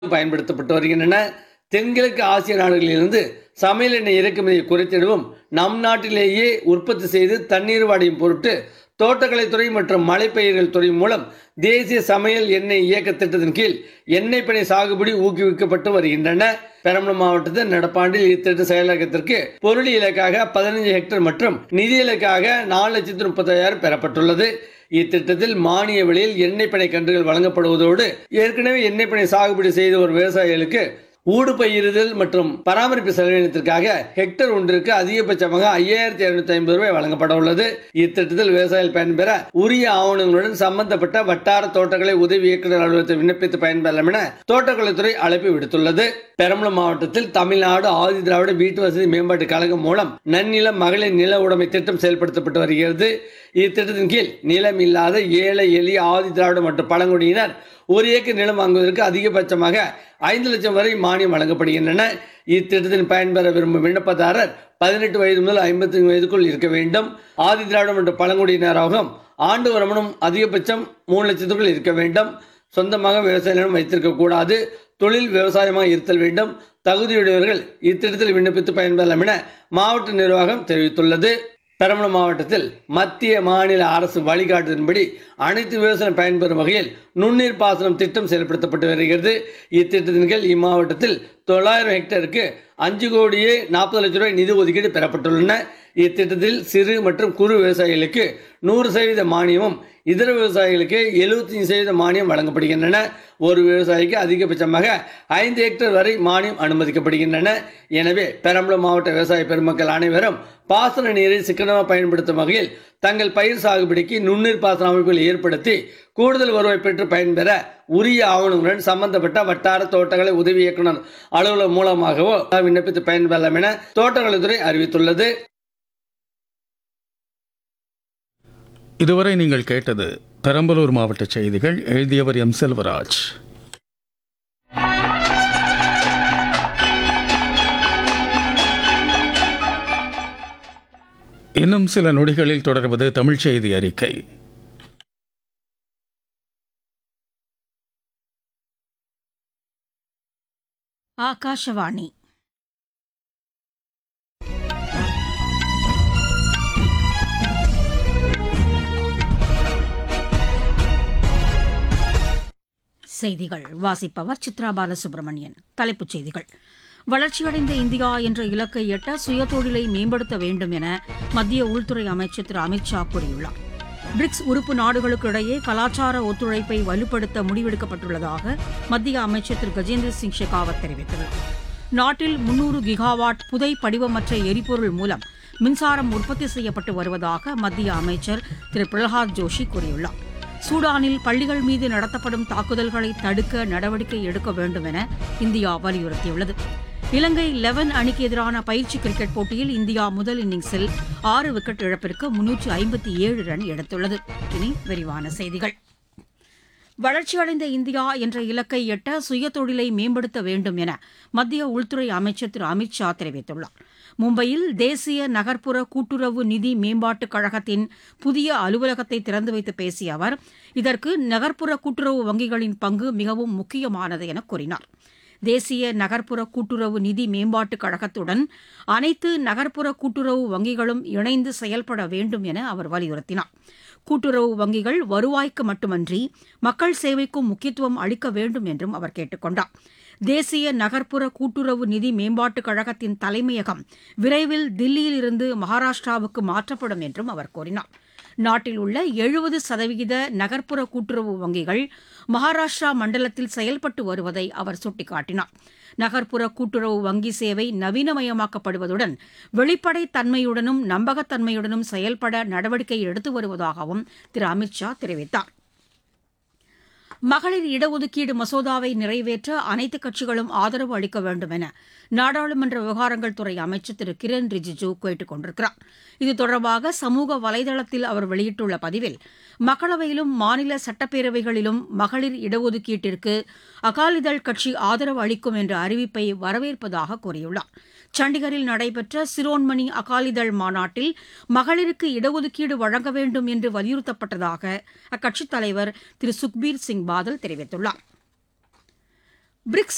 பயன்படுத்தப்பட்டு வருகின்றன தென்கிழக்கு ஆசிய நாடுகளிலிருந்து சமையல் எண்ணெய் இறக்குமதியை குறைத்திடவும் நம் நாட்டிலேயே உற்பத்தி செய்து தண்ணீர் வாடியும் பொருட்டு தோட்டக்கலைத்துறை மற்றும் மலைப்பயிர்கள் துறை மூலம் தேசிய சமையல் எண்ணெய் இயக்க திட்டத்தின் கீழ் எண்ணெய் பனை சாகுபடி ஊக்குவிக்கப்பட்டு வருகின்றன பெரம்பலூர் மாவட்டத்தில் நடப்பாண்டில் இத்திட்ட செயலகத்திற்கு பொருள் இலக்காக பதினைஞ்சு ஹெக்டேர் மற்றும் நிதி இலக்காக நாலு லட்சத்து முப்பத்தாயிரம் பெறப்பட்டுள்ளது இத்திட்டத்தில் மானிய விலையில் எண்ணெய் பனை கன்றுகள் வழங்கப்படுவதோடு ஏற்கனவே எண்ணெய் பனை சாகுபடி செய்த ஒரு விவசாயிகளுக்கு ஊடு பயிரிடுதல் மற்றும் பராமரிப்பு செலவினத்திற்காக ஹெக்டேர் ஒன்றிற்கு அதிகபட்சமாக ஐயாயிரத்தி இருநூத்தி ஐம்பது ரூபாய் வழங்கப்பட உள்ளது இத்திட்டத்தில் விவசாயிகள் பயன்பெற உரிய ஆவணங்களுடன் சம்பந்தப்பட்ட வட்டார தோட்டக்கலை உதவி இயக்குநர் அலுவலகத்தை விண்ணப்பித்து பயன்பெறலாம் என தோட்டக்கலைத்துறை அழைப்பு விடுத்துள்ளது பெரம்பலூர் மாவட்டத்தில் தமிழ்நாடு ஆதி திராவிட வீட்டு வசதி மேம்பாட்டு கழகம் மூலம் நன்னிலம் மகளிர் நில உடைமை திட்டம் செயல்படுத்தப்பட்டு வருகிறது இத்திட்டத்தின் கீழ் நிலம் இல்லாத ஏழை எளிய ஆதி திராவிட மற்றும் பழங்குடியினர் ஒரு ஏக்கர் நிலம் வாங்குவதற்கு அதிகபட்சமாக ஐந்து லட்சம் வரை மானியம் வழங்கப்படுகின்றன இத்திட்டத்தின் பயன்பெற விரும்பும் விண்ணப்பதாரர் பதினெட்டு வயது முதல் ஐம்பத்தி வயதுக்குள் இருக்க வேண்டும் ஆதி திராவிடம் மற்றும் பழங்குடியினராகவும் ஆண்டு வருமானம் அதிகபட்சம் மூணு லட்சத்துக்குள் இருக்க வேண்டும் சொந்தமாக விவசாய நிலம் வைத்திருக்க கூடாது தொழில் விவசாயமாக இருத்தல் வேண்டும் தகுதியுடையவர்கள் இத்திட்டத்தில் விண்ணப்பித்து பயன்பெறலாம் என மாவட்ட நிர்வாகம் தெரிவித்துள்ளது பெரம்பலூர் மாவட்டத்தில் மத்திய மாநில அரசு வழிகாட்டுதலின்படி அனைத்து விவசாயம் பயன்பெறும் வகையில் நுண்ணீர் பாசனம் திட்டம் செயல்படுத்தப்பட்டு வருகிறது இத்திட்டத்தின் கீழ் இம்மாவட்டத்தில் தொள்ளாயிரம் ஹெக்டேருக்கு அஞ்சு கோடியே நாற்பது லட்சம் ரூபாய் நிதி ஒதுக்கீடு பெறப்பட்டுள்ளன இத்திட்டத்தில் சிறு மற்றும் குறு விவசாயிகளுக்கு நூறு சதவீத மானியமும் இதர விவசாயிகளுக்கு எழுபத்தஞ்சு சதவீத மானியம் வழங்கப்படுகின்றன ஒரு விவசாயிக்கு அதிகபட்சமாக ஐந்து ஹெக்டேர் வரை மானியம் அனுமதிக்கப்படுகின்றன எனவே பெரம்பலூர் மாவட்ட விவசாய பெருமக்கள் அனைவரும் பாசன நீரை சிக்கனமாக பயன்படுத்தும் வகையில் தங்கள் பயிர் சாகுபடிக்கு நுண்ணீர் பாசன அமைப்புகளை ஏற்படுத்தி கூடுதல் வருவாய் பெற்று பயன்பெற உரிய ஆவணங்களுடன் சம்பந்தப்பட்ட வட்டார தோட்டக்கலை உதவி இயக்குனர் அலுவலகம் மூலமாகவோ விண்ணப்பித்து பயன்பெறலாம் என தோட்டக்கலைத்துறை அறிவித்துள்ளது இதுவரை நீங்கள் கேட்டது பெரம்பலூர் மாவட்ட செய்திகள் எழுதியவர் எம் செல்வராஜ் இன்னும் சில நொடிகளில் தொடர்வது தமிழ் செய்தி அறிக்கை ஆகாஷவாணி செய்திகள் வாசிப்பவர் சித்ரா பாலசுப்ரமணியன் தலைப்புச் செய்திகள் வளர்ச்சியடைந்த இந்தியா என்ற இலக்கை எட்ட சுயதொழிலை மேம்படுத்த வேண்டும் என மத்திய உள்துறை அமைச்சர் திரு அமித் ஷா கூறியுள்ளார் பிரிக்ஸ் உறுப்பு நாடுகளுக்கு இடையே கலாச்சார ஒத்துழைப்பை வலுப்படுத்த முடிவெடுக்கப்பட்டுள்ளதாக மத்திய அமைச்சர் திரு கஜேந்திர சிங் ஷெகாவத் தெரிவித்துள்ளார் நாட்டில் முன்னூறு கிகாவாட் புதை படிவமற்ற எரிபொருள் மூலம் மின்சாரம் உற்பத்தி செய்யப்பட்டு வருவதாக மத்திய அமைச்சர் திரு பிரகலாத் ஜோஷி கூறியுள்ளார் சூடானில் பள்ளிகள் மீது நடத்தப்படும் தாக்குதல்களை தடுக்க நடவடிக்கை எடுக்க வேண்டும் என இந்தியா வலியுறுத்தியுள்ளது இலங்கை லெவன் அணிக்கு எதிரான பயிற்சி கிரிக்கெட் போட்டியில் இந்தியா முதல் இன்னிங்ஸில் ஆறு விக்கெட் இழப்பிற்கு முன்னூற்று ஐம்பத்தி ஏழு ரன் எடுத்துள்ளது இனி விரிவான செய்திகள் வளர்ச்சியடைந்த இந்தியா என்ற இலக்கை எட்ட சுயதொழிலை மேம்படுத்த வேண்டும் என மத்திய உள்துறை அமைச்சர் திரு அமித் ஷா தெரிவித்துள்ளார் மும்பையில் தேசிய நகர்ப்புற கூட்டுறவு நிதி மேம்பாட்டுக் கழகத்தின் புதிய அலுவலகத்தை திறந்து வைத்து பேசிய அவர் இதற்கு நகர்ப்புற கூட்டுறவு வங்கிகளின் பங்கு மிகவும் முக்கியமானது என கூறினார் தேசிய நகர்ப்புற கூட்டுறவு நிதி மேம்பாட்டுக் கழகத்துடன் அனைத்து நகர்ப்புற கூட்டுறவு வங்கிகளும் இணைந்து செயல்பட வேண்டும் என அவர் வலியுறுத்தினார் கூட்டுறவு வங்கிகள் வருவாய்க்கு மட்டுமன்றி மக்கள் சேவைக்கும் முக்கியத்துவம் அளிக்க வேண்டும் என்றும் அவர் கேட்டுக் கொண்டார் தேசிய நகர்ப்புற கூட்டுறவு நிதி மேம்பாட்டுக் கழகத்தின் தலைமையகம் விரைவில் தில்லியில் இருந்து மகாராஷ்டிராவுக்கு மாற்றப்படும் என்றும் அவர் கூறினார் நாட்டில் உள்ள எழுபது சதவிகித நகர்ப்புற கூட்டுறவு வங்கிகள் மகாராஷ்டிரா மண்டலத்தில் செயல்பட்டு வருவதை அவர் சுட்டிக்காட்டினார் நகர்ப்புற கூட்டுறவு வங்கி சேவை நவீனமயமாக்கப்படுவதுடன் வெளிப்படைத் தன்மையுடனும் நம்பகத்தன்மையுடனும் செயல்பட நடவடிக்கை எடுத்து வருவதாகவும் திரு அமித் ஷா தெரிவித்தார் மகளிர் இடஒதுக்கீடு மசோதாவை நிறைவேற்ற அனைத்து கட்சிகளும் ஆதரவு அளிக்க வேண்டும் என நாடாளுமன்ற விவகாரங்கள் துறை அமைச்சர் திரு கிரண் ரிஜிஜு கேட்டுக் கொண்டிருக்கிறார் இது தொடர்பாக சமூக வலைதளத்தில் அவர் வெளியிட்டுள்ள பதிவில் மக்களவையிலும் மாநில சட்டப்பேரவைகளிலும் மகளிர் இடஒதுக்கீட்டிற்கு அகாலிதள் கட்சி ஆதரவு அளிக்கும் என்ற அறிவிப்பை வரவேற்பதாக கூறியுள்ளார் சண்டிகரில் நடைபெற்ற சிரோன்மணி அகாலிதள் மாநாட்டில் மகளிருக்கு இடஒதுக்கீடு வழங்க வேண்டும் என்று வலியுறுத்தப்பட்டதாக அக்கட்சித் தலைவர் திரு சுக்பீர் சிங் பாதல் தெரிவித்துள்ளார் பிரிக்ஸ்